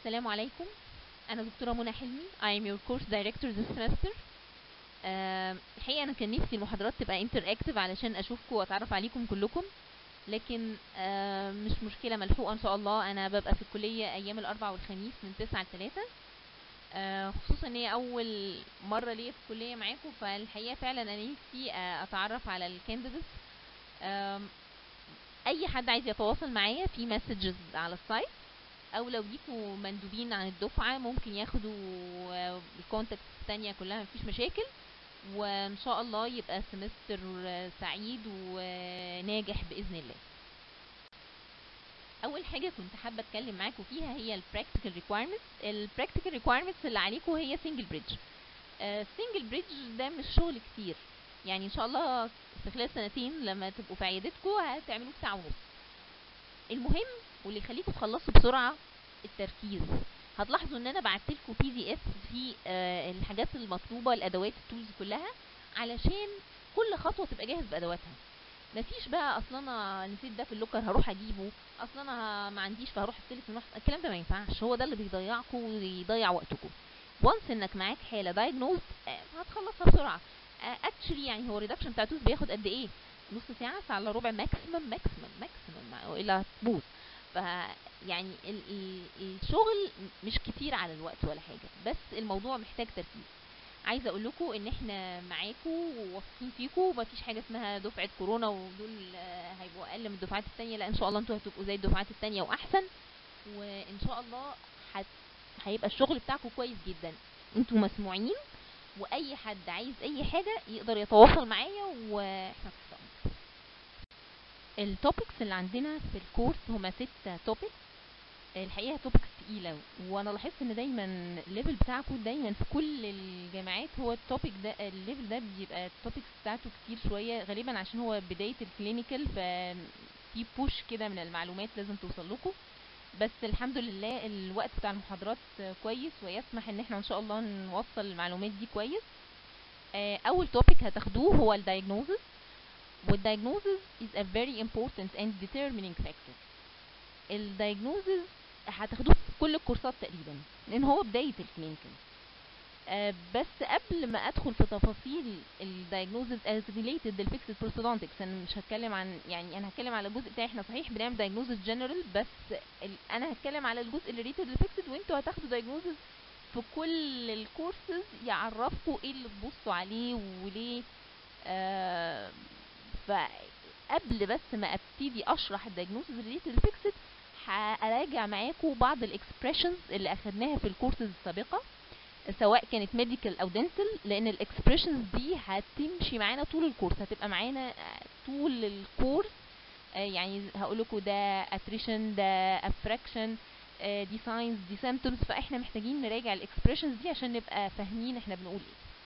السلام عليكم أنا دكتورة منى حلمي I am your course director this semester آه، الحقيقة أنا كان نفسي المحاضرات تبقى interactive علشان أشوفكم وأتعرف عليكم كلكم لكن آه، مش مشكلة ملحوقة إن شاء الله أنا ببقى في الكلية أيام الأربع والخميس من تسعة لتلاتة آه، خصوصا ان هي اول مره ليا في الكليه معاكم فالحقيقه فعلا انا نفسي آه، اتعرف على الكانديديتس اي حد عايز يتواصل معايا في مسجز على السايت او لو ليكوا مندوبين عن الدفعه ممكن ياخدوا آه، الكونتاكتس التانية كلها مفيش مشاكل وان شاء الله يبقى سمستر آه، سعيد وناجح باذن الله اول حاجه كنت حابه اتكلم معاكم فيها هي البراكتيكال ريكويرمنتس البراكتيكال ريكويرمنتس اللي عليكم هي سنجل بريدج السنجل بريدج ده مش شغل كتير يعني ان شاء الله في خلال سنتين لما تبقوا في عيادتكم هتعملوه في ساعه ونص المهم واللي يخليكم تخلصوا بسرعه التركيز هتلاحظوا ان انا بعت لكم بي دي اف في آه، الحاجات المطلوبه الادوات التولز كلها علشان كل خطوه تبقى جاهز بادواتها مفيش بقى اصلا انا نسيت ده في اللوكر هروح اجيبه اصلا انا ما عنديش فهروح استلف من واحد الكلام ده ما ينفعش هو ده اللي بيضيعكم ويضيع وقتكم وانس انك معاك حاله دايجنوز هتخلصها بسرعه اكشلي يعني هو الريدكشن بتاع توز بياخد قد ايه نص ساعه ساعه الا ربع ماكسيمم ماكسيمم ماكسيمم والا هتبوظ ف يعني ال ال الشغل مش كتير على الوقت ولا حاجه بس الموضوع محتاج تركيز عايزه اقول لكم ان احنا معاكم وواثقين فيكم ومفيش حاجه اسمها دفعه كورونا ودول آه، هيبقوا اقل من الدفعات التانية لا ان شاء الله انتوا هتبقوا زي الدفعات التانية واحسن وان شاء الله هت... هيبقى الشغل بتاعكم كويس جدا انتوا مسموعين واي حد عايز اي حاجه يقدر يتواصل معايا واحنا تحت امرك التوبكس اللي عندنا في الكورس هما ست توبكس الحقيقه توبكس تقيله وانا لاحظت ان دايما الليفل بتاعكم دايما في كل الجامعات هو التوبيك ده الليفل ده بيبقى التوبكس بتاعته كتير شويه غالبا عشان هو بدايه الكلينيكال ففي بوش كده من المعلومات لازم توصل لكم بس الحمد لله الوقت بتاع المحاضرات كويس ويسمح ان احنا ان شاء الله نوصل المعلومات دي كويس آه، اول توبيك هتاخدوه هو الدايجنوزس والدايجنوزس is a very important and determining factor الدايجنوزس هتاخدوه في كل الكورسات تقريبا لان هو بدايه الكلينيكال آه، بس قبل ما ادخل في تفاصيل الدايجنوزز از ريليتد للفيكسد بروستودونتكس انا مش هتكلم عن يعني انا هتكلم على الجزء بتاعي احنا صحيح بنعمل دايجنوزز جنرال بس ال- انا هتكلم على الجزء اللي ريليتد للفيكسد وانتوا هتاخدوا دايجنوزز في كل الكورسز يعرفكم ايه اللي تبصوا عليه وليه آه فقبل بس ما ابتدي اشرح الدايجنوزز ريليتد للفيكسد هراجع معاكم بعض الاكسبريشنز اللي اخدناها في الكورسز السابقه سواء كانت ميديكال او دنتال لان الاكسبريشنز دي هتمشي معانا طول الكورس هتبقى معانا آه، طول الكورس آه، يعني هقول لكم ده اتريشن ده افراكشن دي ساينز دي سيمبتومز فاحنا محتاجين نراجع الاكسبريشنز دي عشان نبقى فاهمين احنا بنقول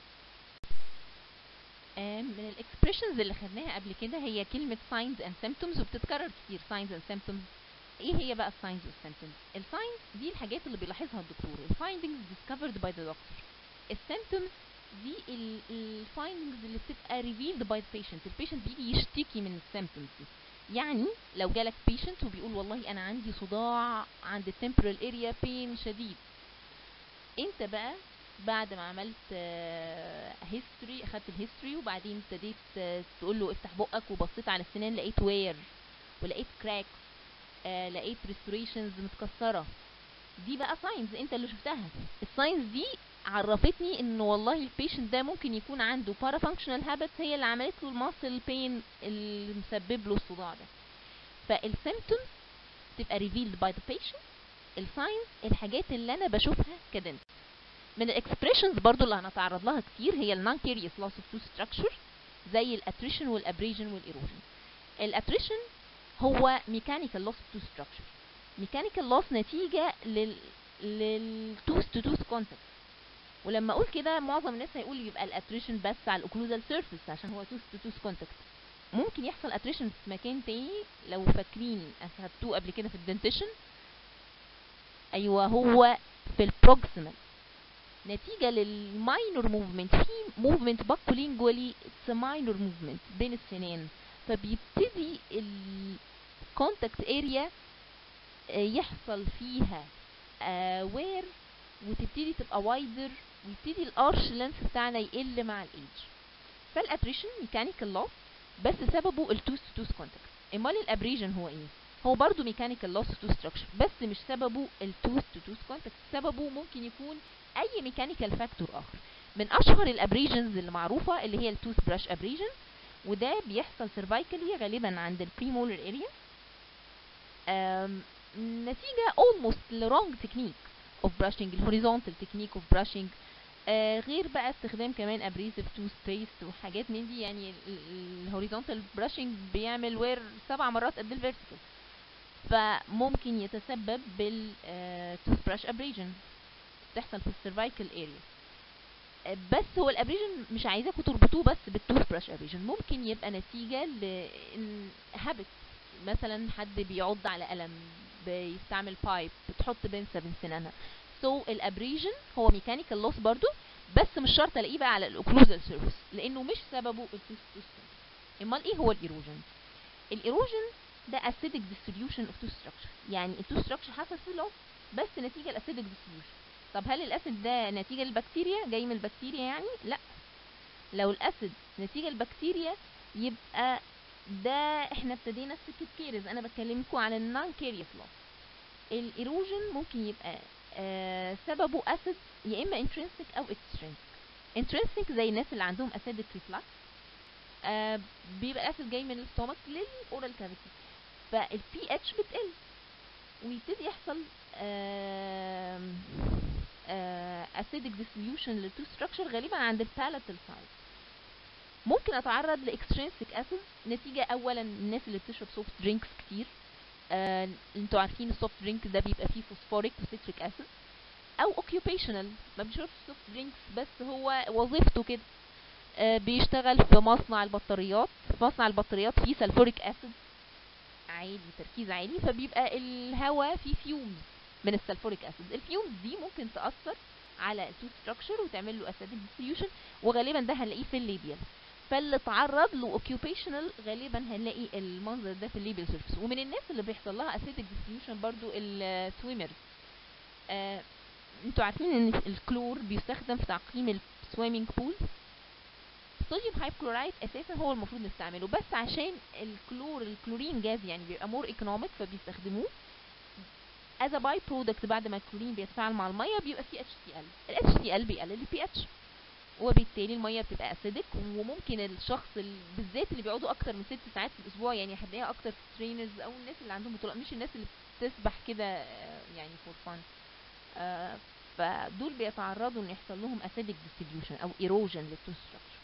ايه آه، من الاكسبريشنز اللي خدناها قبل كده هي كلمة signs and symptoms وبتتكرر كتير signs and symptoms ايه هي بقى الساينز والسيمبتومز الساينز دي الحاجات اللي بيلاحظها الدكتور الفايندنجز discovered by the doctor السيمبتومز دي الفايندنجز اللي بتبقى revealed by the patient البيشنت بيجي يشتكي من السيمبتومز دي يعني لو جالك بيشنت وبيقول والله انا عندي صداع عند التمبرال اريا بين شديد انت بقى بعد ما عملت هيستوري اخدت الهيستوري وبعدين ابتديت آه، تقول له افتح بقك وبصيت على السنان لقيت وير ولقيت كراكس آه لقيت ريستوريشنز متكسره دي بقى ساينز انت اللي شفتها الساينز دي عرفتني ان والله البيشنت ده ممكن يكون عنده بارا فانكشنال هابت هي اللي عملت له الماسل بين اللي مسبب له الصداع ده فالسيمبتومز تبقى revealed by the patient الساينز الحاجات اللي انا بشوفها كدنت من الاكسبريشنز برضو اللي هنتعرض لها كتير هي النون كيريوس لوس اوف تو ستراكشر زي الاتريشن والابريجن والايروجن الاتريشن هو ميكانيكال لوس تو ستراكشر ميكانيكال لوس نتيجه لل للتوث تو توث كونتاكت ولما اقول كده معظم الناس هيقول يبقى الاتريشن بس على الاوكلوزال سيرفيس عشان هو توث تو توث كونتاكت ممكن يحصل اتريشن في مكان تاني لو فاكرين اخدتوه قبل كده في الدنتيشن ايوه هو في البروكسيمال نتيجة للماينور موفمنت في موفمنت باكولينجوالي اتس ماينور موفمنت بين السنان فبيبتدي الكونتاكت اريا يحصل فيها وير وتبتدي تبقى وايدر ويبتدي الارش لينث بتاعنا يقل مع الايج فالابريشن ميكانيكال لوس بس سببه التوث تو توث كونتاكت امال الابريجن هو ايه هو برضو ميكانيكال لوس تو ستراكشر بس مش سببه التوث تو توث كونتاكت سببه ممكن يكون اي ميكانيكال فاكتور اخر من اشهر الابريجنز اللي معروفه اللي هي التوث براش ابريجن وده بيحصل سيرفايكالي غالبا عند البريمولر اريا نتيجه almost لرونج تكنيك اوف brushing الهوريزونتال تكنيك اوف brushing آه غير بقى استخدام كمان ابريسيف توث بيست وحاجات من دي يعني الهوريزونتال براشنج بيعمل وير سبع مرات قد الفيرتيكال فممكن يتسبب بالتوث براش ابريجن تحصل في السيرفايكال اريا بس هو الابريجن مش عايزاكم تربطوه بس بالتوث براش ابريجن ممكن يبقى نتيجه لهابت مثلا حد بيعض على قلم بيستعمل بايب بتحط بنسة بين سنانها سو so, الابريجن هو ميكانيكال لوس برضو بس مش شرط الاقيه بقى على الاوكلوزال سيرفيس لانه مش سببه التوث امال ايه هو الايروجن الايروجن ده acidic distribution of tooth structure يعني التوث ستراكشر حصل فيه لوس بس نتيجه الاسيدك distribution طب هل الاسيد ده نتيجه للبكتيريا جاي من البكتيريا يعني لا لو الاسيد نتيجه للبكتيريا يبقى ده احنا ابتدينا في سكه كيرز انا بكلمكم عن النون كيريوس لوس الايروجن ممكن يبقى آه سببه اسيد يا اما intrinsic او extrinsic intrinsic زي الناس اللي عندهم acidic reflux آه بيبقى الاسيد جاي من الستومك للاورال كافيتي فالبي اتش بتقل ويبتدي يحصل آه آه acidic dissolution للتو structure غالبا عند البالاتال سايد ممكن اتعرض لاكسترينسيك اسيد نتيجه اولا الناس اللي بتشرب سوفت درينكس كتير آه انتوا عارفين السوفت درينك ده بيبقى فيه فوسفوريك وسيتريك اسيد او اوكيوبيشنال ما بيشربش سوفت درينكس بس هو وظيفته كده آه بيشتغل في مصنع البطاريات في مصنع البطاريات فيه سلفوريك اسيد عالي تركيز عالي فبيبقى الهواء فيه فيومز من السلفوريك اسيد الفيومز دي ممكن تاثر على التوث ستراكشر وتعمل له اسيدك ديستريبيوشن وغالبا ده هنلاقيه في الليبيال فاللي اتعرض له اوكيوبيشنال غالبا هنلاقي المنظر ده في الليبيال سيرفيس ومن الناس اللي بيحصل لها اسيدك ديستريبيوشن برضو السويمرز آه انتوا عارفين ان الكلور بيستخدم في تعقيم السويمنج بول الصوديوم هايبكلورايد اساسا هو المفروض نستعمله بس عشان الكلور الكلورين جاز يعني بيبقى مور ايكونوميك فبيستخدموه از باي برودكت بعد ما الكلورين بيتفاعل مع الميه بيبقى فيه اتش سي ال الاتش سي ال بيقلل البي اتش وبالتالي الميه بتبقى اسيدك وممكن الشخص بالذات اللي بيقعدوا اكتر من ست ساعات في الاسبوع يعني هتلاقيها اكتر في الترينرز او الناس اللي عندهم بطولات مش الناس اللي بتسبح كده يعني فور فان آه فدول بيتعرضوا ان يحصل لهم اسيدك ديستريبيوشن او ايروجن للتوث ستراكشر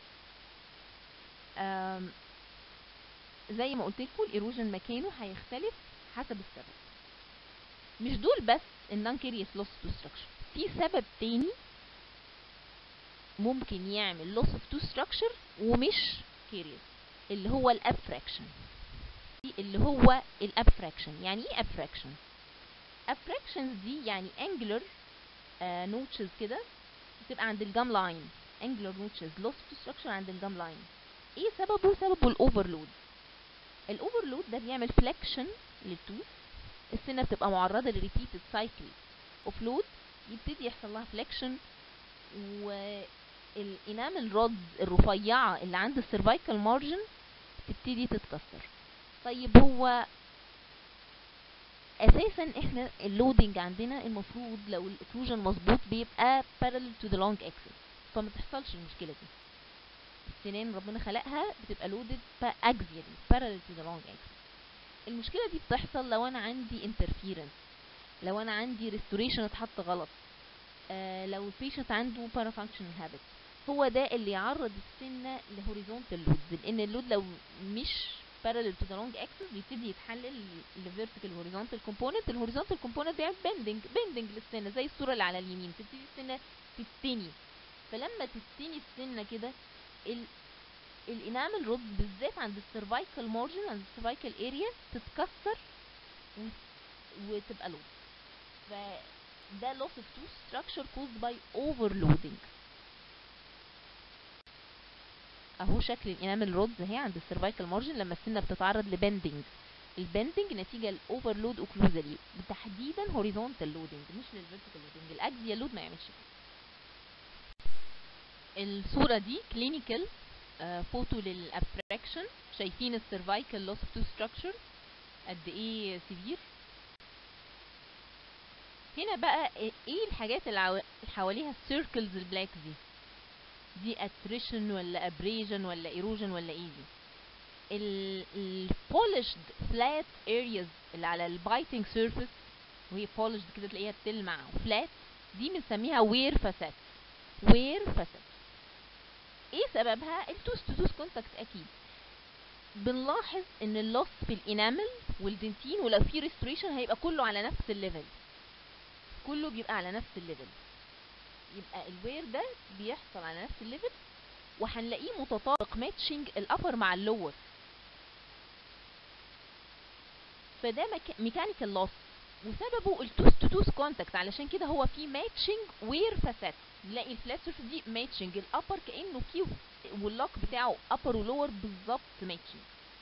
زي ما قلت لكم الايروجن مكانه هيختلف حسب السبب مش دول بس النون كيريوس لوس تو ستراكشر في سبب تاني ممكن يعمل loss of tooth structure ومش كيريوس اللي هو الابفراكشن اللي هو الابفراكشن يعني ايه ابفراكشن ابفراكشنز دي يعني angular آه نوتشز كده بتبقى عند الجام لاين angular نوتشز loss of tooth structure عند الجام لاين ايه سببه سببه الاوفرلود الاوفرلود ده بيعمل فليكشن للتوث السنه بتبقى معرضه لريبيتد سايكل اوف لود يبتدي يحصل لها فليكشن والانامل رودز الرفيعه اللي عند السيرفايكال مارجن تبتدي تتكسر طيب هو اساسا احنا اللودنج عندنا المفروض لو الاكلوجن مظبوط بيبقى parallel to the long axis فما تحصلش المشكله دي السنان ربنا خلقها بتبقى لودد axially parallel to the long axis المشكله دي بتحصل لو انا عندي interference لو انا عندي restoration اتحط غلط آه لو البيشنت عنده parafunctional habit هو ده اللي يعرض السنه لهوريزونتال لود لان اللود لو مش parallel to the long axis بيبتدي يتحلل ل vertical horizontal component ال horizontal component بيعمل bending bending للسنه زي الصوره اللي على اليمين تبتدي السنه تتني فلما تتني السنه كده ال الانامل رود بالذات عند السيرفايكال مارجن عند السيرفايكال اريا تتكسر وتبقى لود فده loss of tooth structure caused by overloading اهو شكل الانامل رودز اهي عند السيرفايكال مارجن لما السنه بتتعرض لبندنج البندنج نتيجه الاوفرلود اوكلوزالي تحديدا هوريزونتال لودنج مش للفيرتيكال لودنج الاكزيال لود ما يعملش كده الصوره دي كلينيكال فوتو للابراكشن شايفين السيرفايكال لوس اوف تو ستراكشر قد ايه سيفير هنا بقى ايه الحاجات اللي حواليها السيركلز البلاك دي دي اتريشن ولا ابريجن ولا ايروجن ولا ايه دي البولشد فلات ارياز اللي على البايتنج سيرفيس وهي بولشد كده تلاقيها بتلمع فلات دي بنسميها وير فاسات وير فاسات ايه سببها التوس تو توس كونتاكت اكيد بنلاحظ ان اللوس في الانامل والدنتين ولو في ريستوريشن هيبقى كله على نفس الليفل كله بيبقى على نفس الليفل يبقى الوير ده بيحصل على نفس الليفل وهنلاقيه متطابق ماتشنج الابر مع اللور فده ميكانيكال لوس وسببه التوس تو توس كونتاكت علشان كده هو في ماتشنج وير فاسات نلاقي الفلات سيرفيس دي ماتشنج الابر كانه كيو واللوك بتاعه ابر ولور بالظبط ماتشنج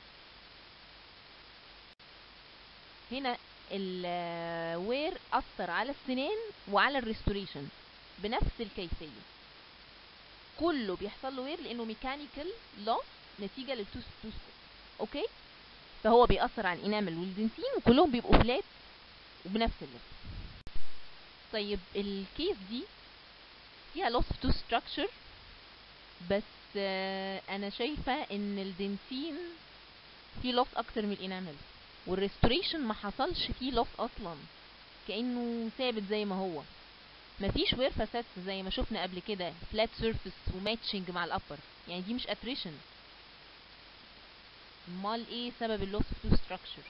هنا الوير اثر على السنان وعلى الريستوريشن بنفس الكيفيه كله بيحصل له وير لانه ميكانيكال لوس نتيجه للتوس توس اوكي فهو بيأثر على الانامل والدنتين وكلهم بيبقوا فلات وبنفس الليفل طيب الكيس دي فيها لوس اوف تو ستراكشر بس آه انا شايفه ان الدنتين فيه لوس اكتر من الانامل والريستوريشن ما حصلش فيه لوس اصلا كانه ثابت زي ما هو مفيش وير فاسات زي ما شفنا قبل كده فلات سيرفيس وماتشنج مع الابر يعني دي مش اتريشن امال ايه سبب اللوس اوف تو ستراكشر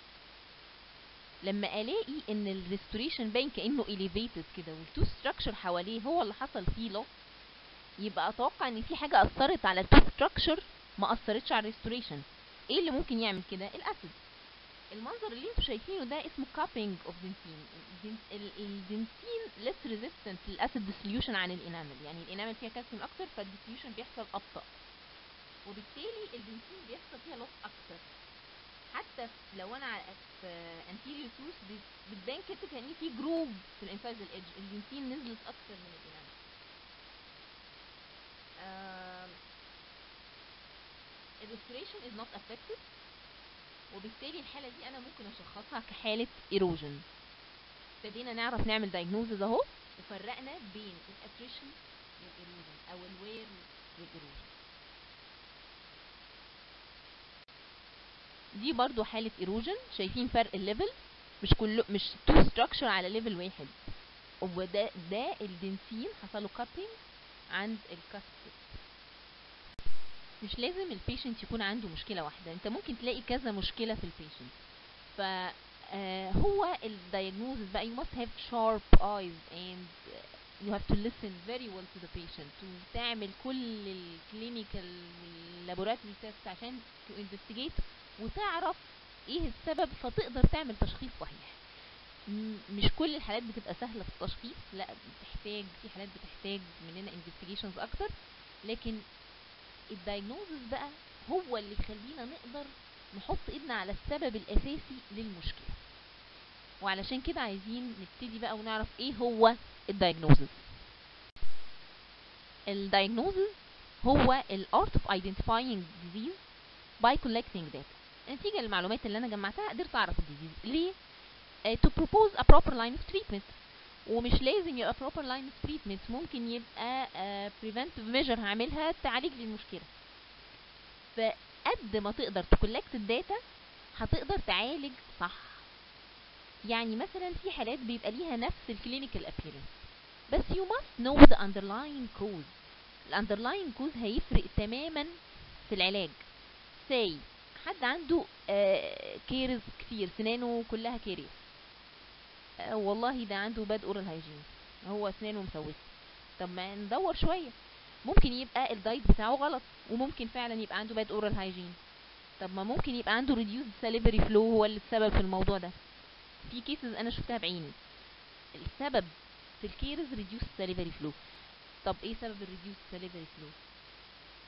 لما الاقي ان الريستوريشن باين كانه اليفيتد كده والتو ستراكشر حواليه هو اللي حصل فيه لوس يبقى اتوقع ان في حاجه اثرت على التو ستراكشر ما اثرتش على الريستوريشن ايه اللي ممكن يعمل كده الاسيد المنظر اللي انتوا شايفينه ده اسمه كابينج اوف دنتين الدنتين ليس ريزيستنت للاسيد ديسوليوشن عن الانامل يعني الانامل فيها كالسيوم اكتر فالديسوليوشن بيحصل ابطا وبالتالي الدنتين بيحصل فيها لوس اكتر حتى لو انا في انتيريور توث بتبان كده كان في جروف في الانفايزال ايدج الدنتين نزلت اكتر من الانامل الريستوريشن از نوت افكتد وبالتالي الحاله دي انا ممكن اشخصها كحاله ايروجن ابتدينا نعرف نعمل دايجنوزز اهو وفرقنا بين الاتريشن والايروجن او الوير والايروجن دي برضو حالة ايروجن شايفين فرق الليفل مش كله مش تو ستراكشر على ليفل واحد وده ده الدنسين حصله كابينج عند الكاست مش لازم البيشنت يكون عنده مشكلة واحدة انت ممكن تلاقي كذا مشكلة في البيشنت ف هو الدايجنوزس بقى you must have sharp eyes and you have to listen very well to the patient وتعمل كل الكلينيكال واللابوراتوري تيست عشان to investigate وتعرف ايه السبب فتقدر تعمل تشخيص صحيح مش كل الحالات بتبقى سهلة في التشخيص لا بتحتاج في حالات بتحتاج مننا investigations اكتر لكن الدايجنوزس بقى هو اللي يخلينا نقدر نحط ايدنا على السبب الاساسي للمشكلة وعلشان كده عايزين نبتدي بقى ونعرف ايه هو الدايجنوزس الدايجنوزس هو الارت اوف identifying disease by collecting data نتيجة للمعلومات اللي انا جمعتها قدرت اعرف الديزيز ليه uh, to propose a proper line of treatment ومش لازم يبقى proper line of treatment ممكن يبقى uh, preventive measure هعملها تعالج لي المشكلة فقد ما تقدر تكولكت الداتا هتقدر تعالج صح يعني مثلا في حالات بيبقى ليها نفس الكلينيكال appearance بس you must know the underlying cause الاندرلاين كوز هيفرق تماما في العلاج ساي حد عنده آه كيرز كتير سنانه كلها كيرز آه والله ده عنده باد اورال هايجين هو اسنانه مسوسه طب ما ندور شويه ممكن يبقى الدايت بتاعه غلط وممكن فعلا يبقى عنده باد اورال هايجين طب ما ممكن يبقى عنده ريديوز ساليفري فلو هو اللي السبب في الموضوع ده في كيسز انا شفتها بعيني السبب في الكيرز ريديوس ساليفري فلو طب ايه سبب الريديوس ساليفري فلو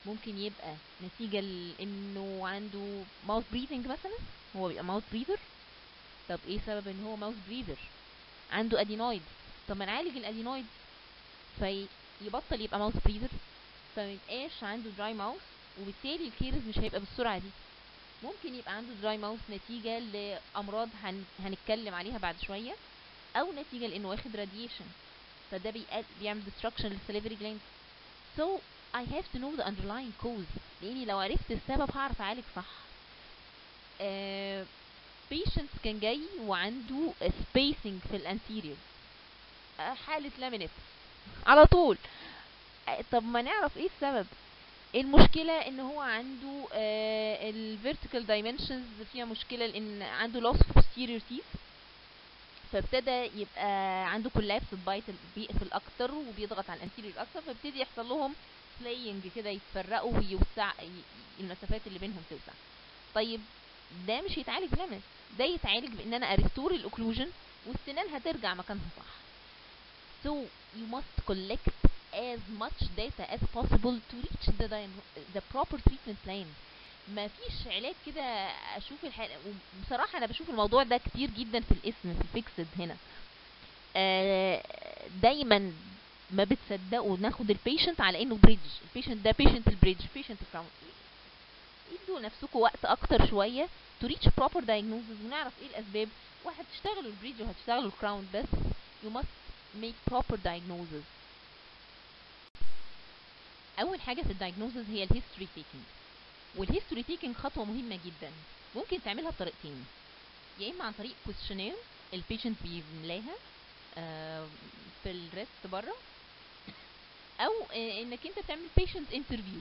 ممكن يبقى نتيجة لانه عنده ماوث بريذنج مثلا هو بيبقى ماوث بريذر طب ايه سبب ان هو ماوث بريذر عنده ادينويد طب ما نعالج الادينويد فيبطل يبقى ماوث بريذر فميبقاش عنده دراي ماوث وبالتالي الكيرز مش هيبقى بالسرعة دي ممكن يبقى عنده دراي ماوث نتيجة لأمراض هن... هنتكلم عليها بعد شوية أو نتيجة لأنه واخد راديشن فده بيقل... بيعمل destruction للسليفري جلاند so I have to know the underlying cause لأني لو عرفت السبب هعرف أعالج صح uh, patient كان جاي وعنده spacing في الانتيريور uh, حالة لامينيت على طول uh, طب ما نعرف ايه السبب المشكلة ان هو عنده الفيرتيكال دايمنشنز فيها مشكلة لان عنده loss of posterior teeth فابتدى يبقى عنده collapse بايت بيقفل اكتر وبيضغط على الانتيريور اكتر فابتدي يحصل لهم سلاينج كده يتفرقوا ويوسع المسافات اللي بينهم توسع طيب ده مش يتعالج بلمس ده يتعالج بان انا اريستور الاوكلوجن والسنان هترجع مكانها صح so you must collect as much data as possible to reach the, the proper treatment plan ما فيش علاج كده اشوف الحالة بصراحة انا بشوف الموضوع ده كتير جدا في الاسم في الفيكسد هنا آه دايما ما بتصدقوا ناخد البيشنت على انه بريدج البيشنت ده بيشنت البريدج بيشنت الكراون ادوا نفسكم وقت اكتر شوية to reach proper diagnosis ونعرف ايه الاسباب وهتشتغلوا البريدج وهتشتغلوا الكراون بس you must make proper diagnosis اول حاجه في الدايجنوزز هي الهيستوري تيكينج والهيستوري تيكينج خطوه مهمه جدا ممكن تعملها بطريقتين يا اما عن طريق كويشنير البيشنت بيملاها آه في الريست بره او آه انك انت تعمل بيشنت انترفيو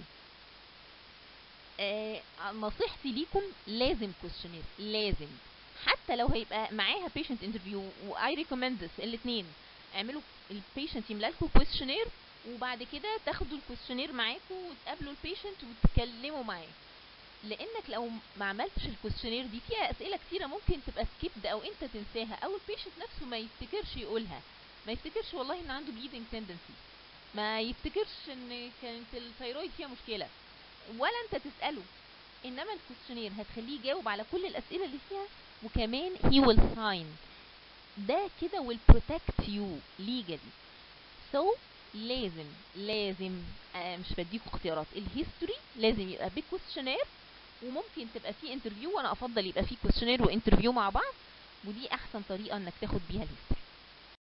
آه نصيحتي ليكم لازم كويشنير لازم حتى لو هيبقى معاها بيشنت انترفيو واي ريكومند ذس الاثنين اعملوا البيشنت يملا لكم كويشنير وبعد كده تاخدوا الكويشنير معاكم وتقابلوا البيشنت وتتكلموا معاه لانك لو ما عملتش الكويشنير دي فيها اسئله كتيره ممكن تبقى سكيبد او انت تنساها او البيشنت نفسه ما يفتكرش يقولها ما يفتكرش والله ان عنده بليدنج تندنسي ما يفتكرش ان كانت الثيرويد فيها مشكله ولا انت تساله انما الكويشنير هتخليه يجاوب على كل الاسئله اللي فيها وكمان he will sign ده كده will protect you legally so لازم لازم آه مش بديكوا اختيارات الهيستوري لازم يبقى بكويشنير وممكن تبقى فيه انترفيو وانا افضل يبقى فيه كويشنير وانترفيو مع بعض ودي احسن طريقه انك تاخد بيها الهيستوري